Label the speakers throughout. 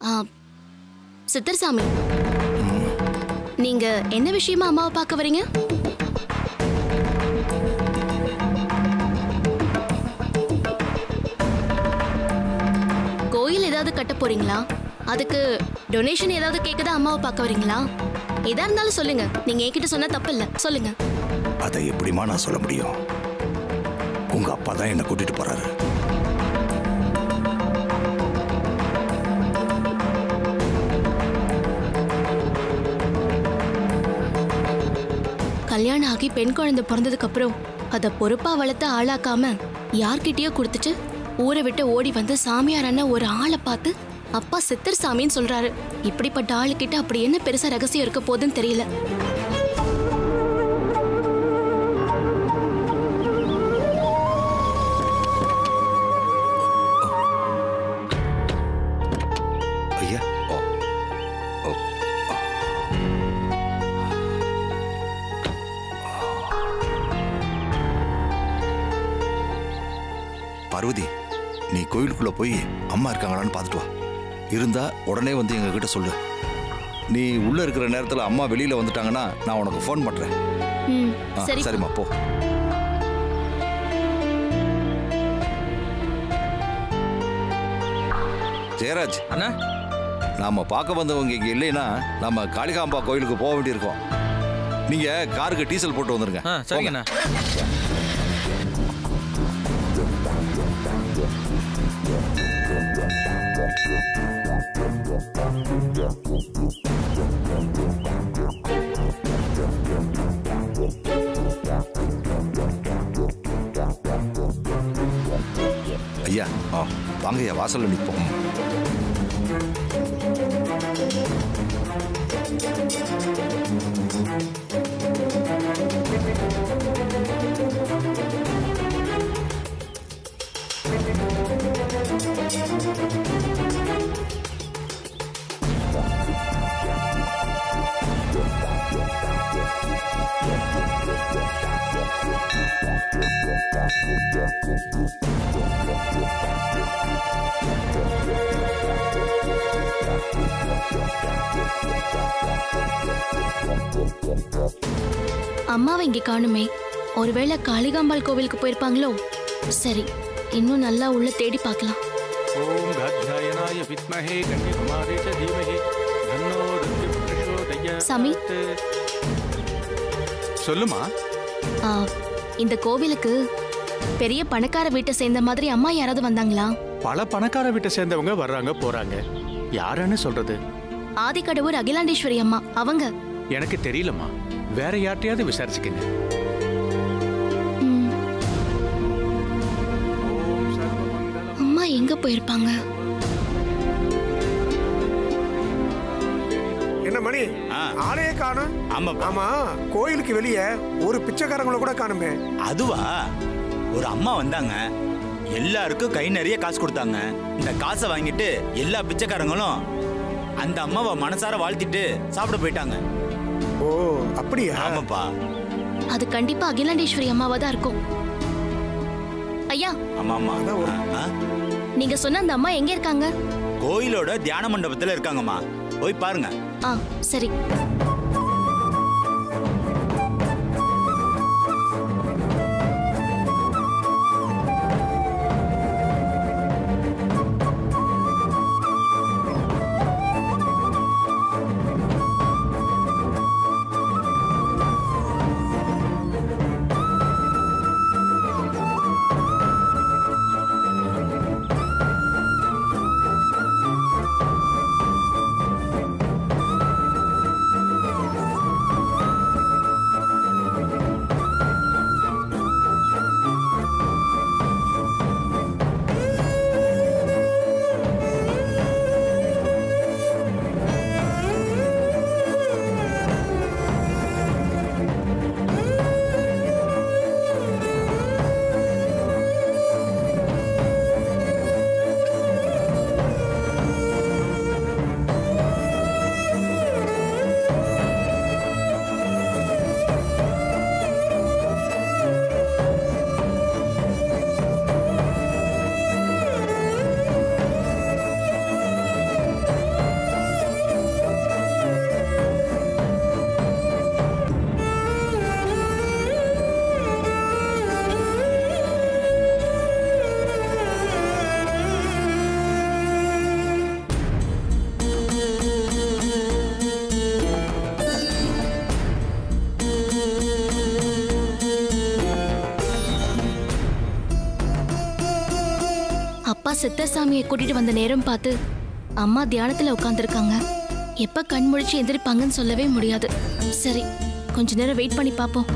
Speaker 1: ஆ, சித்தர் சாமி நீங்க என்ன விஷயமா அம்மாவை பார்க்க வரீங்க கோயில் ஏதாவது கட்ட போறீங்களா அதுக்கு டொனேஷன் ஏதாவது கேட்கதா அம்மாவை பார்க்க வரீங்களா எதா இருந்தாலும் சொல்லுங்க நீங்க என்கிட்ட சொன்னா தப்பு இல்ல சொல்லுங்க
Speaker 2: அதை எப்படிமா நான் சொல்ல முடியும் உங்க அப்பா தான் என்னை கூட்டிட்டு போறாரு
Speaker 1: கல்யாணம் ஆகி பெண் குழந்தை பிறந்ததுக்கு அப்புறம் அதை பொறுப்பா வளர்த்து ஆளாக்காம யார்கிட்டயோ கொடுத்துட்டு ஊரை விட்டு ஓடி வந்து சாமியார் அண்ணன் ஒரு ஆளை பார்த்து அப்பா சித்தர் சாமின்னு சொல்றாரு இப்படிப்பட்ட ஆளுக்கிட்ட அப்படி என்ன பெருசா ரகசியம் இருக்க போகுதுன்னு தெரியல
Speaker 2: ஐயா ஓ ஓ பார்வதி நீ கோயிலுக்குள்ள போய் அம்மா இருக்காங்களான்னு பார்த்துட்டு வா இருந்தா உடனே வந்து எங்க கிட்ட சொல்லு நீ உள்ள இருக்கிற நேரத்துல அம்மா வெளியில வந்துட்டாங்கன்னா நான் உனக்கு ஃபோன் பண்றேன்
Speaker 1: ம்
Speaker 2: ஆ,
Speaker 1: சரி
Speaker 2: சரிம்மா போ ஜெயராஜ்
Speaker 3: அண்ணா
Speaker 2: நாம பார்க்க வந்தவங்க இங்க இல்லைன்னா நம்ம காளிகாம்பா கோயிலுக்கு போக வேண்டியிருக்கோம் நீங்க காருக்கு டீசல் போட்டு வந்துருங்க
Speaker 3: ஆ சரிங்கண்ணா
Speaker 2: ஐயா ஆ வாங்கய்யா வாசல்ல நிற்போம்
Speaker 1: அம்மாவை இங்க காணுமே ஒருவேளை காளிகாம்பாள் கோவிலுக்கு போயிருப்பாங்களோ சரி இன்னும் நல்லா உள்ள தேடி பார்க்கலாம்
Speaker 4: ஓம் காத்யாயனாய வித்மஹே கன்னிகுமாரி ச தீமஹி தன்னோ ருத்ர பிரச்சோதயாத்.
Speaker 1: சாமி.
Speaker 4: சொல்லுமா
Speaker 1: ஆ, இந்த கோவிலுக்கு பெரிய பணக்கார வீட்டை சேர்ந்த மாதிரி அம்மா யாராவது வந்தாங்களா
Speaker 4: பல பணக்கார வீட்டை சேர்ந்தவங்க வர்றாங்க போறாங்க யாருன்னு சொல்றது
Speaker 1: ஆதிக்கடவுர் அகிலாண்டேஸ்வரி அம்மா அவங்க
Speaker 4: எனக்கு தெரியலம்மா வேற யார்ட்டையாவது விசாரிச்சுக்கங்க
Speaker 1: ம், அம்மா எங்க போயிருப்பாங்க
Speaker 5: என்ன மணி ஆளையே காணும்
Speaker 6: ஆமாப்பா
Speaker 5: ஆமா கோயிலுக்கு வெளியே ஒரு பிச்சைக்காரங்களை கூட காணுமே
Speaker 6: அதுவா ஒரு அம்மா வந்தாங்க எல்லாருக்கும் கை நிறைய காசு கொடுத்தாங்க இந்த காசை வாங்கிட்டு எல்லா பிச்சைக்காரங்களும் அந்த அம்மாவை மனசார வாழ்த்திட்டு சாப்பிட போயிட்டாங்க
Speaker 5: ஓ அப்படியா
Speaker 6: ஆமாப்பா
Speaker 1: அது கண்டிப்பா அகிலாண்டேஸ்வரி அம்மாவா தான் இருக்கும் ஐயா
Speaker 6: ஆமா ஆமா
Speaker 5: அதான் ஒரு-
Speaker 6: ஆ?
Speaker 1: நீங்க சொன்ன அந்த அம்மா எங்க இருக்காங்க
Speaker 6: கோயிலோட தியான மண்டபத்துல இருக்காங்கம்மா போய் பாருங்க
Speaker 1: ஆ சரி சித்தசாமியை கூட்டிட்டு வந்த நேரம் பார்த்து அம்மா தியானத்துல உட்காந்துருக்காங்க எப்ப கண் முழிச்சு எந்திரிப்பாங்கன்னு சொல்லவே முடியாது சரி கொஞ்ச நேரம் வெயிட் பண்ணி பார்ப்போம்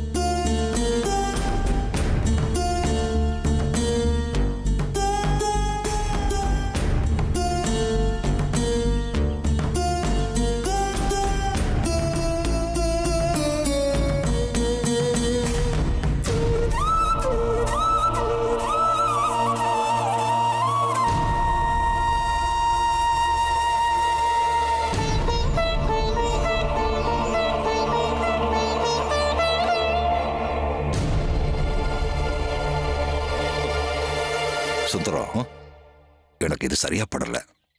Speaker 2: சுந்தரம் எனக்கு இது சரியா படல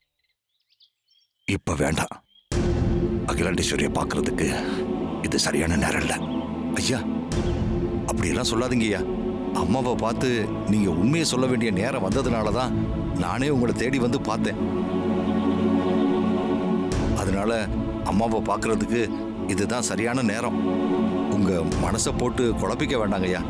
Speaker 2: இப்ப வேண்டாம் அகிலாண்டேஸ்வரியை பார்க்கிறதுக்கு இது சரியான நேரம் இல்ல ஐயா அப்படியெல்லாம் சொல்லாதீங்க ஐயா அம்மாவை பார்த்து நீங்க உண்மையை சொல்ல வேண்டிய நேரம் வந்ததுனால தான் நானே உங்களை தேடி வந்து பார்த்தேன் அதனால அம்மாவை பார்க்கிறதுக்கு இதுதான் சரியான நேரம் உங்க மனசை போட்டு குழப்பிக்க வேண்டாங்க ஐயா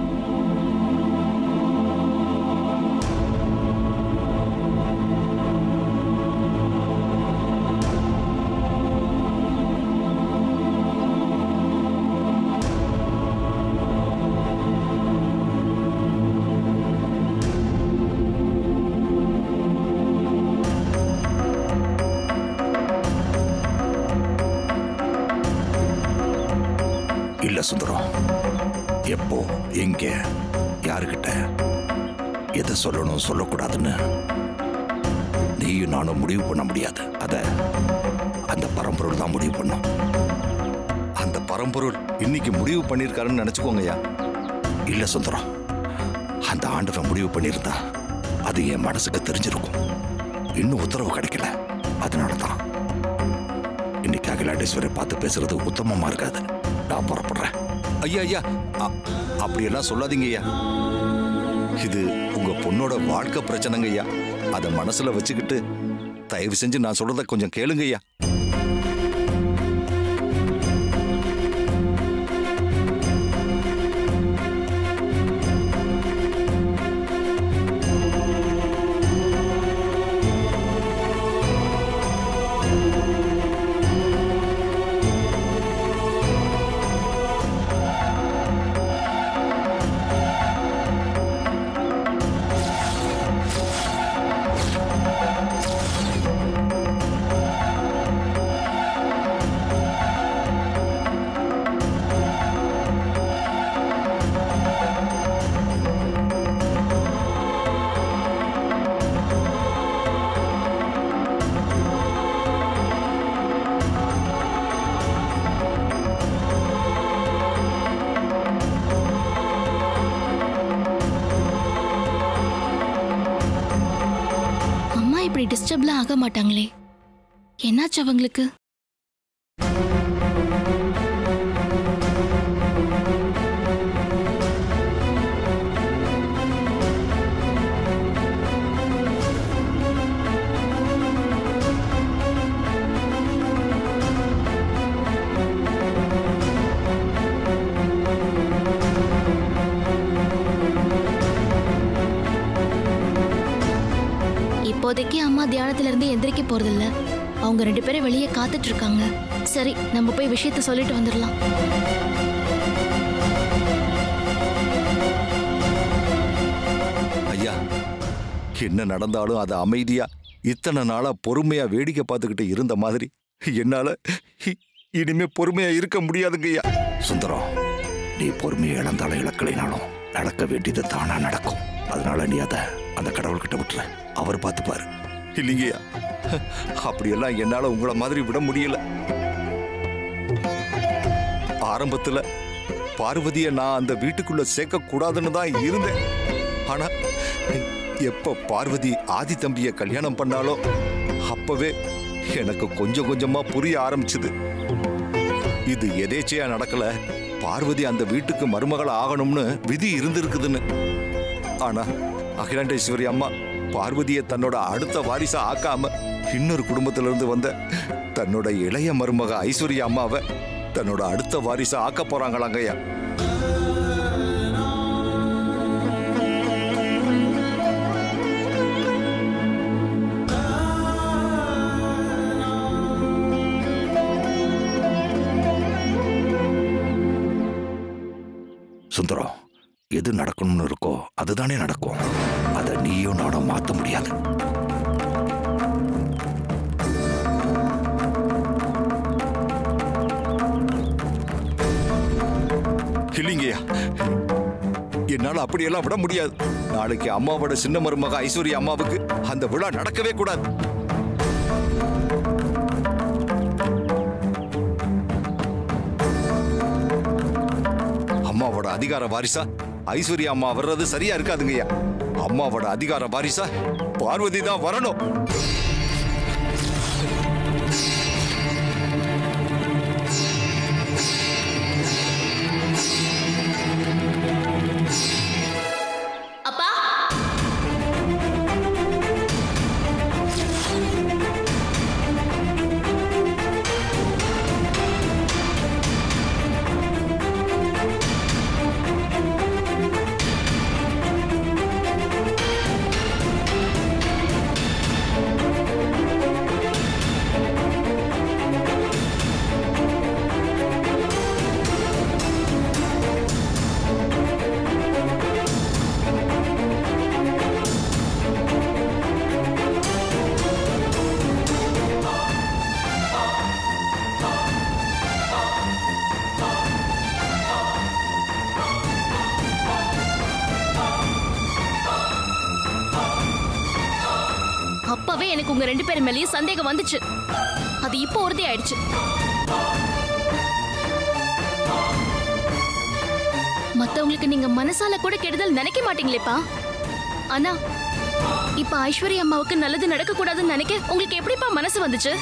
Speaker 2: இல்ல சுந்தரம் எப்போ எங்க யாருக்கிட்ட எதை சொல்லணும் சொல்லக்கூடாதுன்னு நீயும் நானும் முடிவு பண்ண முடியாது அத அந்த பரம்பொருள் தான் முடிவு பண்ணும் அந்த பரம்பொருள் இன்னைக்கு முடிவு பண்ணியிருக்காருன்னு நினைச்சுக்கோங்கய்யா இல்ல சுந்தரம் அந்த ஆண்டவன் முடிவு பண்ணியிருந்தா அது என் மனசுக்கு தெரிஞ்சிருக்கும் இன்னும் உத்தரவு கிடைக்கல அதனால தான் இன்னைக்கு அகிலாண்டேஸ்வரை பார்த்து பேசுறது உத்தமமா இருக்காது நான் புறப்படுறேன் ஐயா ஐயா அ- அப்படியெல்லாம் சொல்லாதீங்க ஐயா இது உங்க பொண்ணோட வாழ்க்கை பிரச்சனைங்க ஐயா அதை மனசுல வச்சுக்கிட்டு தயவு செஞ்சு நான் சொல்றத கொஞ்சம் கேளுங்க ஐயா
Speaker 1: அம்மா இப்படி டிஸ்டர்ப்லாம் ஆக மாட்டாங்களே என்னாச்சு அவங்களுக்கு இப்போதைக்கு அம்மா தியானத்துல இருந்து எந்திரிக்க போறதில்ல அவங்க ரெண்டு பேரும் வெளியே காத்துட்டு இருக்காங்க சரி நம்ம போய் விஷயத்த சொல்லிட்டு வந்துடலாம்
Speaker 2: ஐயா என்ன நடந்தாலும் அதை அமைதியா இத்தனை நாளா பொறுமையா வேடிக்கை பார்த்துக்கிட்டு இருந்த மாதிரி என்னால இ- இனிமே பொறுமையா இருக்க முடியாதுங்க ஐயா சுந்தரம் நீ பொறுமையை இழந்தாலும் இழக்கலைனாலும் நடக்க வேண்டியது தானா நடக்கும் அதனால நீ அதை அந்த கடவுள்கிட்ட விட்டுற அவர் பார்த்துப்பாரு இல்லைங்கய்யா அப்படியெல்லாம் என்னால உங்களை மாதிரி விட முடியல ஆரம்பத்துல பார்வதியை நான் அந்த வீட்டுக்குள்ள சேர்க்க கூடாதுன்னு தான் இருந்தேன் ஆனா எப்ப பார்வதி ஆதி தம்பிய கல்யாணம் பண்ணாலோ அப்பவே எனக்கு கொஞ்சம் கொஞ்சமா புரிய ஆரம்பிச்சது இது எதேச்சையா நடக்கல பார்வதி அந்த வீட்டுக்கு மருமகள் ஆகணும்னு விதி இருந்திருக்குதுன்னு ஆனா அகிலாண்டேஸ்வரி அம்மா பார்வதியை தன்னோட அடுத்த வாரிசா ஆக்காம இன்னொரு குடும்பத்துல இருந்து வந்த தன்னோட இளைய மருமக ஐஸ்வர்யா அம்மாவை தன்னோட அடுத்த வாரிசா ஆக்க போறாங்களாங்கய்யா சுந்தரம் எது நடக்கணும்னு இருக்கோ அதுதானே நடக்கும் அதை நீயும் நானும் மாத்த முடியாது
Speaker 3: இல்லைங்கய்யா என்னால அப்படியெல்லாம் விட முடியாது நாளைக்கு அம்மாவோட சின்ன மருமக ஐஸ்வர்யா அம்மாவுக்கு அந்த விழா நடக்கவே கூடாது அம்மாவோட அதிகார வாரிசா ஐஸ்வர்யா அம்மா வர்றது சரியா இருக்காதுங்கய்யா அம்மாவோட அதிகார வாரிசா பார்வதி தான் வரணும்
Speaker 1: அப்பா அப்பவே எனக்கு உங்க ரெண்டு பேரும் மேலயும் சந்தேகம் வந்துச்சு அது இப்போ உறுதி ஆயிடுச்சு மத்தவங்களுக்கு நீங்க மனசால கூட கெடுதல் நினைக்க மாட்டீங்களேப்பா ஆனா இப்ப ஐஸ்வர்யா அம்மாவுக்கு நல்லது நடக்க கூடாதுன்னு நினைக்க உங்களுக்கு எப்படிப்பா மனசு வந்துச்சு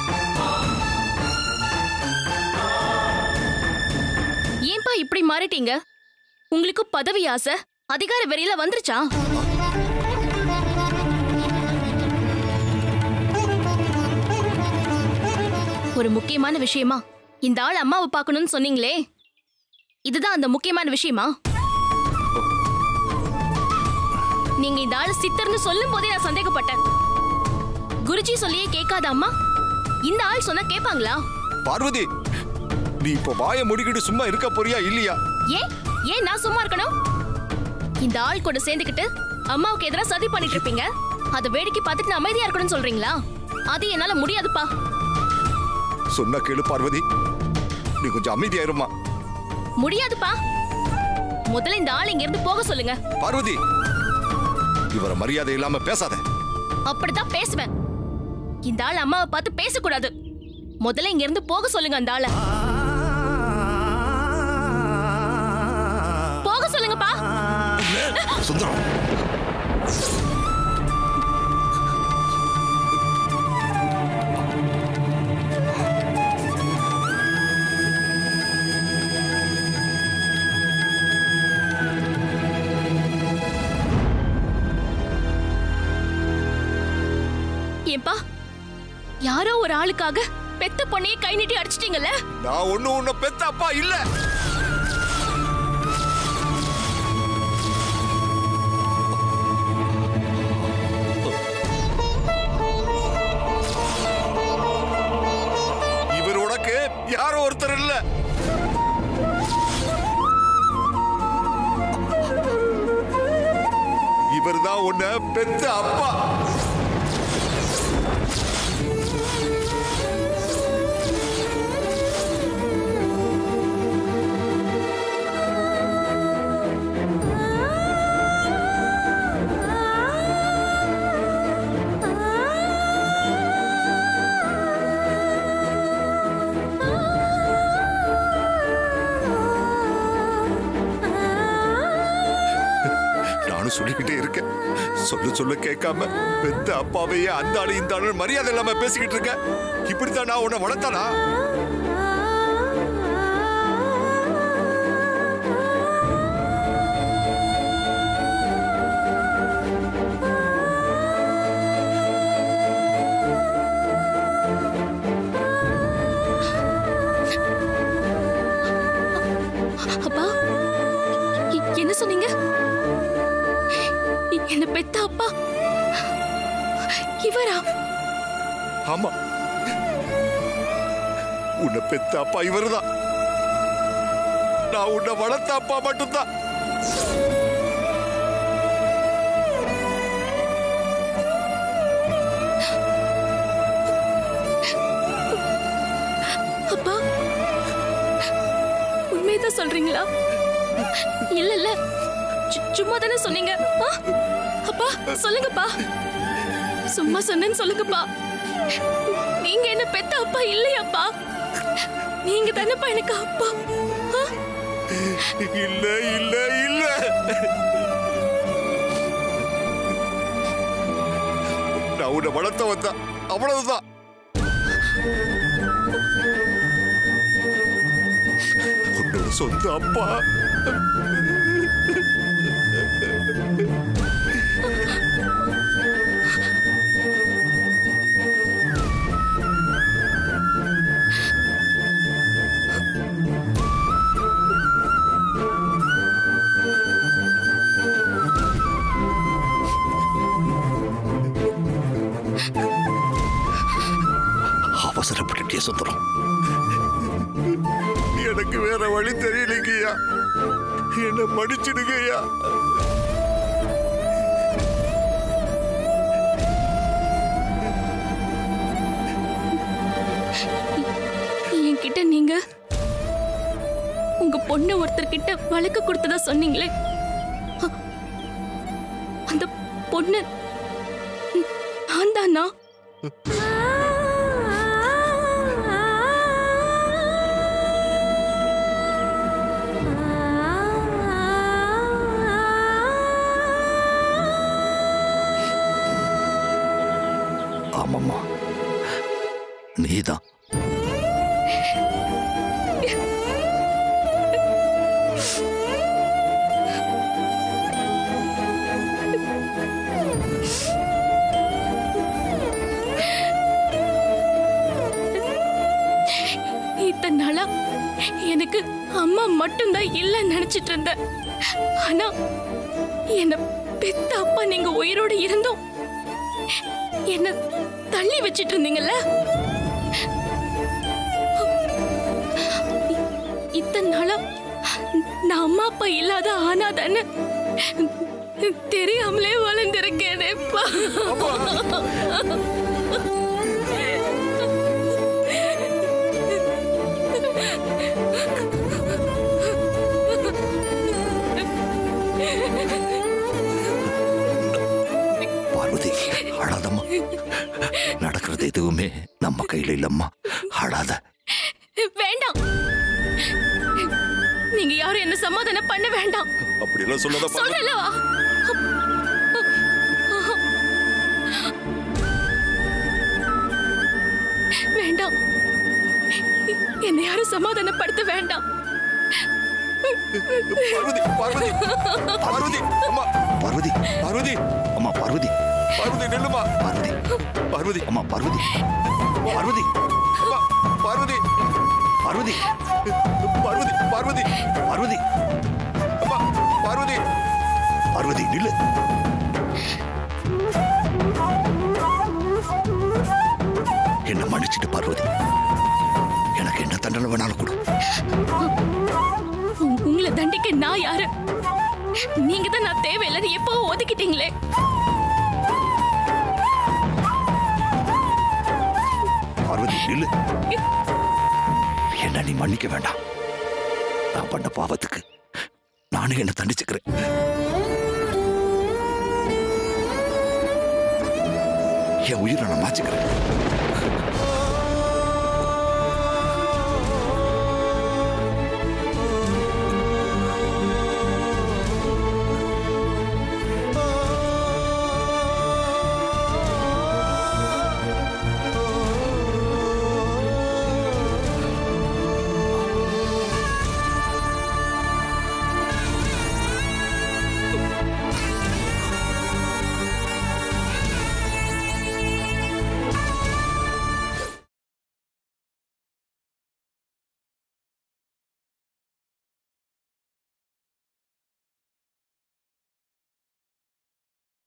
Speaker 1: ஏன்பா இப்படி மாறிட்டீங்க உங்களுக்கு பதவி ஆசை அதிகார வெறியில வந்துருச்சா ஒரு முக்கியமான விஷயமா இந்த ஆள் அம்மாவை பார்க்கணும்னு சொன்னீங்களே இதுதான் அந்த முக்கியமான விஷயமா நீங்க இந்த ஆள் சித்தர்னு சொல்லும் போதே நான் சந்தேகப்பட்டேன் குருஜி சொல்லியே கேட்காத அம்மா இந்த ஆள் சொன்னா கேட்பாங்களா
Speaker 3: பார்வதி நீ இப்ப வாயை முடிக்கிட்டு சும்மா இருக்க போறியா இல்லையா
Speaker 1: ஏன் ஏன் நான் சும்மா இருக்கணும் இந்த ஆள் கூட சேர்ந்துக்கிட்டு அம்மாவுக்கு எதிராக சதி பண்ணிட்டு இருப்பீங்க அதை வேடிக்கை பார்த்துட்டு நான் அமைதியா இருக்கணும்னு சொல்றீங்களா அது என்னால முடியாதுப்பா
Speaker 3: சொன்னா கேளு பார்வதி நீ கொஞ்சம் அமைதியாயிருமா
Speaker 1: முடியாதுப்பா முதல்ல இந்த ஆள் இங்க இருந்து போக சொல்லுங்க
Speaker 3: பார்வதி இவரை மரியாதை இல்லாம பேசாத
Speaker 1: அப்படிதான் பேசுவேன் இந்த ஆள் அம்மாவை பார்த்து பேசக்கூடாது முதல்ல இங்க இருந்து போக சொல்லுங்க அந்த ஆளை போக சொல்லுங்கப்பா
Speaker 2: சுந்தரம்
Speaker 1: ஏன்பா யாரோ ஒரு ஆளுக்காக பெத்த பொண்ணையே கை நீட்டி அடிச்சிட்டீங்கல்ல
Speaker 3: நான் ஒண்ணு உன்னை பெத்த அப்பா இல்ல இவர் உனக்கு யாரோ ஒருத்தர் இல்ல இவர்தான் உன்னை பெத்த அப்பா நானும் சொல்லிக்கிட்டே இருக்கேன் சொல்ல சொல்ல கேட்காம பெத்த அப்பாவையே அந்த ஆளு இந்த ஆளு மரியாதை இல்லாம பேசிக்கிட்டு இருக்க இப்படித்தான் நான் உன்னை வளர்த்தானா
Speaker 1: அப்பா எ- என்ன சொன்னீங்க எ- என்ன பெத்த அப்பா இவரா
Speaker 3: ஆமா உன்னை பெத்த அப்பா இவர்தான் நான் உன்னை வளர்த்த அப்பா மட்டும்தான்
Speaker 1: அப்பா உண்மையதான் சொல்றீங்களா இல்ல இல்ல சு- சும்மா தானே சொன்னீங்க ஆ? அப்பா சொல்லுங்கப்பா சும்மா சொன்னேன்னு சொல்லுங்கப்பா நீங்க என்ன பெத்த அப்பா இல்லையாப்பா நீங்க தானேப்பா எனக்கு அப்பா ஆ?
Speaker 3: இல்ல இல்ல இல்ல நான் உன்னை வளர்த்த வந்தா அவ்வளவுதான் உன்னோட சொந்த அப்பா
Speaker 2: அவசரப்பட்டுட்டே சுந்தரம்
Speaker 3: எனக்கு வேற வழி தெரியலைங்கய்யா என்ன மன்னிச்சிடுங்கய்யா
Speaker 1: என்கிட்ட நீங்க உங்க பொண்ணு ஒருத்தர்கிட்ட வழக்கு கொடுத்ததா சொன்னீங்களே அ- அந்த பொண்ணு நான் தானா
Speaker 2: ஆமாம்மா நீதான்
Speaker 1: இத்தனை நாளா எனக்கு அம்மா மட்டும்தான் இல்லைன்னு நினைச்சிட்டு இருந்தேன் ஆனா என்ன பெத்த அப்பா நீங்க உயிரோட இருந்தோம் என்ன தள்ளி வச்சிட்டு இருந்தீங்கல்ல இ- இத்தனை நாளா நான் அம்மா அப்பா இல்லாத ஆனாதானே தெரியாமலே வளர்ந்திருக்கேனேப்பா
Speaker 2: பார்வதி அழாதம்மா நடக்கிறது எதுவுமே நம்ம கையில இல்லம்மா அழாத
Speaker 1: வேண்டாம் நீங்க யாரும் என்ன சமாதானம் பண்ண வேண்டாம்
Speaker 3: அப்படியெல்லாம் சொல்லாத பார்வதி.
Speaker 1: சொல்றலவா வேண்டாம் என்னை யாரும் சமாதானப்படுத்த வேண்டாம்
Speaker 3: பார்வதி பார்வதி பார்வதி அம்மா
Speaker 2: பார்வதி
Speaker 3: பார்வதி
Speaker 2: அம்மா பார்வதி
Speaker 3: பார்வதி நில்லுமா
Speaker 2: பார்வதி
Speaker 3: பார்வதி
Speaker 2: அம்மா பார்வதி பார்வதி
Speaker 3: அம்மா பார்வதி
Speaker 2: பார்வதி
Speaker 3: பார்வதி பார்வதி
Speaker 2: பார்வதி
Speaker 3: அம்மா பார்வதி
Speaker 2: பார்வதி நில்லு என்ன மன்னிச்சிட்டு பார்வதி எனக்கு என்ன தண்டனை வேணாலும் கொடு
Speaker 1: உ- உங்களை தண்டிக்க நான் யாரு நீங்க தான் நான் தேவையில்லைன்னு எப்போ ஒதுக்கிட்டீங்களே
Speaker 2: பார்வதி நில்லு என்ன நீ மன்னிக்க வேண்டாம் நான் பண்ண பாவத்துக்கு நானே என்ன தண்டிச்சுக்கிறேன் என் உயிரை நான் மாச்சுக்கிறேன்